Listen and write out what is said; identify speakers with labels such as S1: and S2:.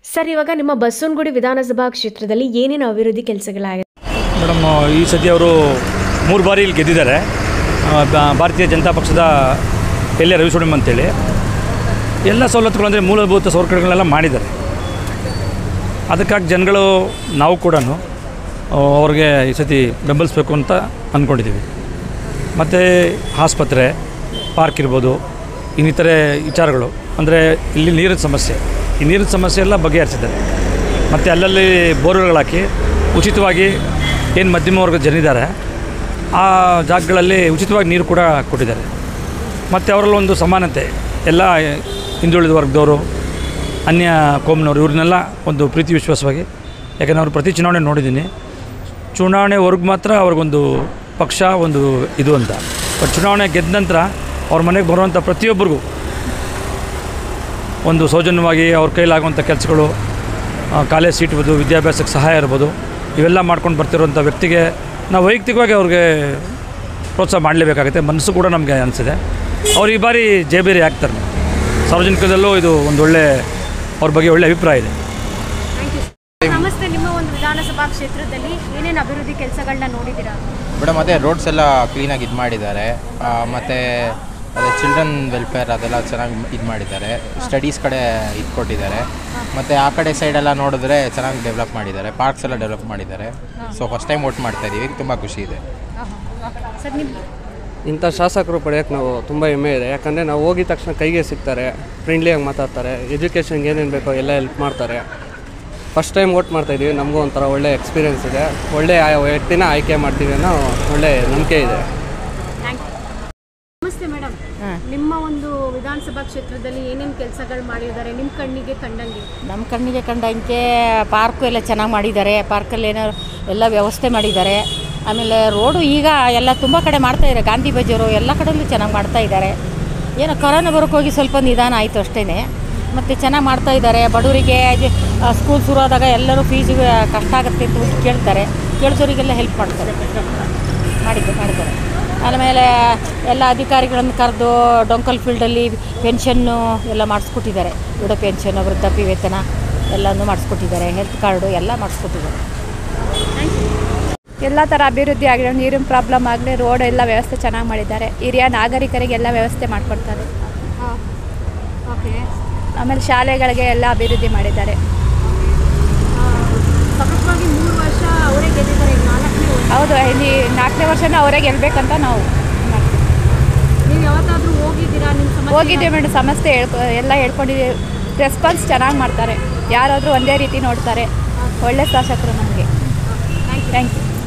S1: sir ಇವಾಗ ನಿಮ್ಮ ಬಸವನಗುಡಿ ವಿಧಾನಸಭಾ ಕ್ಷೇತ್ರದಲ್ಲಿ ಏನೇನು ಅಭಿವೃದ್ಧಿ ಕೆಲಸಗಳಾಗಿದೆ
S2: ಮೇಡಮ್ ಈ ಸತಿ ಅವರು ಮೂರು ಬಾರಿ ಇಲ್ಲಿ ಗೆದ್ದಿದ್ದಾರೆ ಆ, ಬ- ಭಾರತೀಯ ಜನತಾ ಪಕ್ಷದ ಎಲ್ ಎ ರವಿಸ್ವಾಮಿ ಅಂತೇಳಿ ಎಲ್ಲ ಸವಲತ್ತುಗಳು ಅಂದರೆ ಮೂಲಭೂತ ಸೌಕರ್ಯಗಳನ್ನೆಲ್ಲ ಮಾಡಿದ್ದಾರೆ ಅದಕ್ಕಾಗಿ ಜನಗಳು ನಾವು ಕೂಡ ಅವ್ರಿಗೆ ಈ ಸತಿ ಬೆಂಬಲಿಸಬೇಕು ಅಂತ ಅಂದ್ಕೊಂಡಿದ್ದೀವಿ ಮತ್ತು ಆಸ್ಪತ್ರೆ ಪಾರ್ಕ್ ಇರ್ಬೋದು ಇನ್ನಿತರೆ ವಿಚಾರಗಳು ಅಂದರೆ ಇಲ್ಲಿ ನೀರಿನ ಸಮಸ್ಯೆ ಈ ನೀರಿನ ಸಮಸ್ಯೆ ಎಲ್ಲ ಬಗೆಹರಿಸಿದ್ದಾರೆ ಮತ್ತು ಅಲ್ಲಲ್ಲಿ ಬೋರ್ವೆಲ್ಗಳು ಹಾಕಿ ಉಚಿತವಾಗಿ ಏನು ಮಧ್ಯಮ ವರ್ಗದ ಜನಿದ್ದಾರೆ ಆ ಜಾಗಗಳಲ್ಲಿ ಉಚಿತವಾಗಿ ನೀರು ಕೂಡ ಕೊಟ್ಟಿದ್ದಾರೆ ಮತ್ತು ಅವರಲ್ಲಿ ಒಂದು ಸಮಾನತೆ ಎಲ್ಲ ಹಿಂದುಳಿದ ವರ್ಗದವರು ಅನ್ಯ ಕೋಮ್ನವರು ಇವ್ರನ್ನೆಲ್ಲ ಒಂದು ಪ್ರೀತಿ ವಿಶ್ವಾಸವಾಗಿ ಯಾಕಂದರೆ ಅವರು ಪ್ರತಿ ಚುನಾವಣೆ ನೋಡಿದ್ದೀನಿ ಚುನಾವಣೆವರೆಗೂ ಮಾತ್ರ ಅವ್ರಿಗೊಂದು ಪಕ್ಷ ಒಂದು ಇದು ಅಂತ ಬಟ್ ಚುನಾವಣೆ ಗೆದ್ದ ನಂತರ ಅವ್ರ ಮನೆಗೆ ಬರುವಂಥ ಪ್ರತಿಯೊಬ್ಬರಿಗೂ ಒಂದು ಸೌಜನ್ಯವಾಗಿ ಅವ್ರ ಕೈಲಾಗುವಂಥ ಕೆಲಸಗಳು ಕಾಲೇಜ್ ಸೀಟ್ ಇರ್ಬೋದು ವಿದ್ಯಾಭ್ಯಾಸಕ್ಕೆ ಸಹಾಯ ಇರ್ಬೋದು ಇವೆಲ್ಲ ಮಾಡ್ಕೊಂಡು ಬರ್ತಿರುವಂಥ ವ್ಯಕ್ತಿಗೆ ನಾವು ವೈಯಕ್ತಿಕವಾಗಿ ಅವ್ರಿಗೆ ಪ್ರೋತ್ಸಾಹ ಮಾಡಲೇಬೇಕಾಗುತ್ತೆ ಮನಸ್ಸು ಕೂಡ ನಮಗೆ ಅನಿಸಿದೆ ಅವ್ರು ಈ ಬಾರಿ ಜಯಬೇರಿ ಆಗ್ತಾರೆ ಸಾರ್ವಜನಿಕದಲ್ಲೂ ಇದು ಒಂದು ಒಳ್ಳೆ ಅವ್ರ ಬಗ್ಗೆ ಒಳ್ಳೆ ಅಭಿಪ್ರಾಯ ಇದೆ
S1: ನಮಸ್ತೆ ನಿಮ್ಮ ಒಂದು ವಿಧಾನಸಭಾ ಕ್ಷೇತ್ರದಲ್ಲಿ ಏನೇನು ಅಭಿವೃದ್ಧಿ ಕೆಲಸಗಳನ್ನ ನೋಡಿದ್ದೀರಾ
S3: ಮೇಡಮ್ ಅದೇ ರೋಡ್ಸ್ ಎಲ್ಲ ಕ್ಲೀನಾಗಿ ಇದು ಮಾಡಿದ್ದಾರೆ ಮತ್ತು ಅದೇ ಚಿಲ್ಡ್ರನ್ ವೆಲ್ಫೇರ್ ಅದೆಲ್ಲ ಚೆನ್ನಾಗಿ ಇದು ಮಾಡಿದ್ದಾರೆ ಸ್ಟಡೀಸ್ ಕಡೆ ಇದು ಕೊಟ್ಟಿದ್ದಾರೆ ಮತ್ತು ಆ ಕಡೆ ಸೈಡೆಲ್ಲ ನೋಡಿದ್ರೆ ಚೆನ್ನಾಗಿ ಡೆವಲಪ್ ಮಾಡಿದ್ದಾರೆ ಪಾರ್ಕ್ಸ್ ಎಲ್ಲ ಡೆವಲಪ್ ಮಾಡಿದ್ದಾರೆ ಸೊ ಫಸ್ಟ್ ಟೈಮ್ ವೋಟ್ ಮಾಡ್ತಾ ಇದ್ದೀವಿ ತುಂಬ ಖುಷಿ ಇದೆ
S1: ಸರ್ ನಿಮ್ಮ
S4: ಇಂಥ ಶಾಸಕರು ಪಡೆಯೋಕ್ಕೆ ನಾವು ತುಂಬ ಹೆಮ್ಮೆ ಇದೆ ಯಾಕಂದರೆ ನಾವು ಹೋಗಿದ ತಕ್ಷಣ ಕೈಗೆ ಸಿಗ್ತಾರೆ ಫ್ರೆಂಡ್ಲಿಯಾಗಿ ಮಾತಾಡ್ತಾರೆ ಎಜುಕೇಷನ್ಗೆ ಏನೇನು ಬೇಕೋ ಎಲ್ಲ ಹೆಲ್ಪ್ ಮಾಡ್ತಾರೆ ಫಸ್ಟ್ ಟೈಮ್ ವೋಟ್ ಮಾಡ್ತಾಯಿದ್ದೀವಿ ನಮಗೂ ಒಂಥರ ಒಳ್ಳೆ ಎಕ್ಸ್ಪೀರಿಯೆನ್ಸ್ ಇದೆ ಒಳ್ಳೆ ಆ ವ್ಯಕ್ತಿನ ಆಯ್ಕೆ ಮಾಡ್ತೀವಿ ಅನ್ನೋ ಒಳ್ಳೆ ನಂಬಿಕೆ ಇದೆ
S1: ನಮಸ್ತೆ ಮೇಡಮ್ ನಿಮ್ಮ ಒಂದು ವಿಧಾನಸಭಾ ಕ್ಷೇತ್ರದಲ್ಲಿ ಏನೇನು ಕೆಲಸಗಳು ಮಾಡಿದ್ದಾರೆ ನಿಮ್ಮ ಕಣ್ಣಿಗೆ ಕಂಡಂಗೆ
S5: ನಮ್ಮ ಕಣ್ಣಿಗೆ ಕಂಡಂಗೆ ಪಾರ್ಕು ಎಲ್ಲ ಚೆನ್ನಾಗಿ ಮಾಡಿದ್ದಾರೆ ಪಾರ್ಕಲ್ಲಿ ಏನೋ ಎಲ್ಲ ವ್ಯವಸ್ಥೆ ಮಾಡಿದ್ದಾರೆ ಆಮೇಲೆ ರೋಡು ಈಗ ಎಲ್ಲ ತುಂಬ ಕಡೆ ಮಾಡ್ತಾ ಇದ್ದಾರೆ ಗಾಂಧಿ ಬಜಾರು ಎಲ್ಲ ಕಡೆಯಲ್ಲೂ ಚೆನ್ನಾಗಿ ಮಾಡ್ತಾ ಇದ್ದಾರೆ ಏನೋ ಕೊರೋನಾ ಬರೋಕ್ಕೆ ಹೋಗಿ ಸ್ವಲ್ಪ ನಿಧಾನ ಆಯಿತು ಅಷ್ಟೇ ಮತ್ತು ಚೆನ್ನಾಗಿ ಮಾಡ್ತಾ ಇದ್ದಾರೆ ಬಡವರಿಗೆ ಸ್ಕೂಲ್ ಶುರು ಆದಾಗ ಎಲ್ಲರೂ ಫೀಸಿಗೆ ಕಷ್ಟ ಆಗುತ್ತೆ ಅಂತ ಹೋಗಿ ಕೇಳ್ತಾರೆ ಕೇಳಿದವರಿಗೆಲ್ಲ ಹೆಲ್ಪ್ ಮಾಡ್ತಾರೆ ಮಾಡಿದ್ದು ಮಾಡಿದ್ದಾರೆ ಆಮೇಲೆ ಎಲ್ಲ ಅಧಿಕಾರಿಗಳನ್ನು ಕರೆದು ಡೊಂಕಲ್ ಫೀಲ್ಡಲ್ಲಿ ಪೆನ್ಷನ್ನು ಎಲ್ಲ ಮಾಡಿಸ್ಕೊಟ್ಟಿದ್ದಾರೆ ವೃದ್ಧ ಪೆನ್ಷನ್ ವೃದ್ಧಾಪ್ಯ ವೇತನ ಎಲ್ಲನೂ ಮಾಡಿಸ್ಕೊಟ್ಟಿದ್ದಾರೆ ಹೆಲ್ತ್ ಕಾರ್ಡು ಎಲ್ಲ ಮಾಡಿಸ್ಕೊಟ್ಟಿದ್ದಾರೆ
S6: ಎಲ್ಲ ಥರ ಅಭಿವೃದ್ಧಿ ಆಗಿದೆ ನೀರಿನ ಪ್ರಾಬ್ಲಮ್ ಆಗಲಿ ರೋಡ್ ಎಲ್ಲ ವ್ಯವಸ್ಥೆ ಚೆನ್ನಾಗಿ ಮಾಡಿದ್ದಾರೆ ಹಿರಿಯ ನಾಗರಿಕರಿಗೆ ಎಲ್ಲ ವ್ಯವಸ್ಥೆ ಮಾಡಿಕೊಡ್ತಾರೆ
S1: ಓಕೆ
S6: ಆಮೇಲೆ ಶಾಲೆಗಳಿಗೆ ಎಲ್ಲ ಅಭಿವೃದ್ಧಿ ಮಾಡಿದ್ದಾರೆ
S1: ಸತತವಾಗಿ ಮೂರು ವರ್ಷ ಅವರೇ ಗೆದ್ದಿದ್ದಾರೆ ಈಗ ನಾಲ್ಕನೇ ವರ್ಷ
S6: ಹೌದು ಇಲ್ಲಿ ನಾಲ್ಕನೇ ವರ್ಷನೂ ಅವರೇ ಗೆಲ್ಲಬೇಕಂತ ನಾವು ಮಾಡ್ತೀವಿ
S1: ನೀವು ಯಾವತ್ತಾದರೂ ಹೋಗಿದ್ದೀರಾ ನಿಮ್ಮ ಸಮಸ್ಯೆ
S6: ಹೋಗಿದ್ದೀವಿ ಮೇಡಮ್ ಸಮಸ್ಯೆ ಹೇಳ್ಕೊ ಎಲ್ಲ ಹೇಳ್ಕೊಂಡಿದ್ದೀವಿ ರೆಸ್ಪಾನ್ಸ್ ಚೆನ್ನಾಗಿ ಮಾಡ್ತಾರೆ ಯಾರಾದರೂ ಒಂದೇ ರೀತಿ ನೋಡ್ತಾರೆ ಒಳ್ಳೆ ಶಾಸಕರು ನಮಗೆ ಥ್ಯಾಂಕ್ ಯು